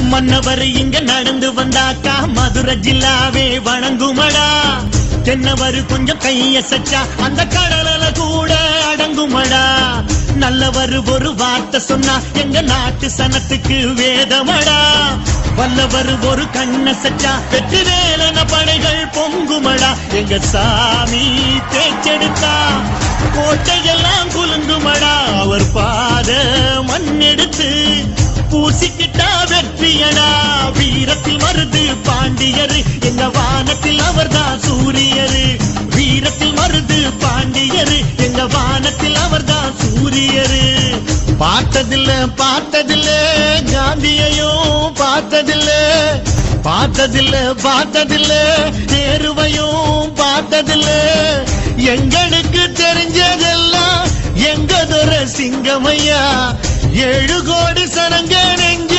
மன்னவர் இங்க நடந்து வந்தாக்கா மதுரை ஜில்லாவே வணங்குமடா தென்னவர் கொஞ்சம் கைய சச்சா அந்த கடலல கூட அடங்குமடா நல்லவர் ஒரு வார்த்தை சொன்னா எங்க நாட்டு சனத்துக்கு வேதமடா வல்லவர் ஒரு கண்ண சச்சா வெற்றி வேலன படைகள் பொங்குமடா எங்க சாமி தேச்செடுத்தா கோட்டையெல்லாம் குலுங்குமடா அவர் பாத மண்ணெடுத்து பூசிக்கிட்டா வெற்றியடா வீரத்தில் மருது பாண்டியரு எங்க வானத்தில் அவர்தான் சூரியரு வீரத்தில் மருது பாண்டியரு எங்க வானத்தில் அவர்தான் சூரியரு பார்த்ததில்ல பார்த்ததில்ல காந்தியையும் பார்த்ததில்ல பார்த்ததில்ல பார்த்ததில்ல நேருவையும் பார்த்ததில்ல எங்களுக்கு தெரிஞ்சதெல்லாம் எங்க துர சிங்கமையா ஏழு கோடி சனங்க நெஞ்ச